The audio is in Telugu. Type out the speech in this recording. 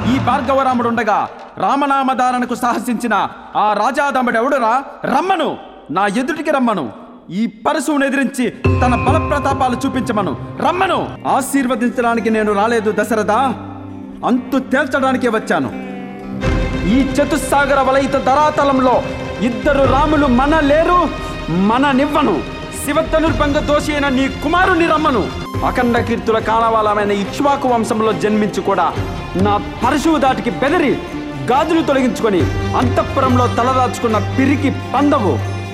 ఈ భార్గవరాముడు ఉండగా రామనామధారణకు సాహసించిన ఆ రాజాదముడెవడురా రమ్మను నా ఎదుటికి రమ్మను ఈ పరశువును ఎదిరించి తన బల ప్రతాపాలు చూపించమను రమ్మను ఆశీర్వదించడానికి నేను రాలేదు దశరథ అంతు తేల్చడానికే వచ్చాను ఈ చతుస్సాగర వలయిత ధరాతలంలో ఇద్దరు రాములు మన లేరు మన నివ్వను శివధనుర్భంగ దోషి అయిన నీ కుమారుని రమ్మను అఖండ కీర్తుల కాలవాలమైన ఇక్ష్వాకు వంశంలో జన్మించి కూడా నా పరశువు దాటికి బెదిరి గాజులు తొలగించుకొని అంతఃపురంలో తలదాచుకున్న పిరికి పందవు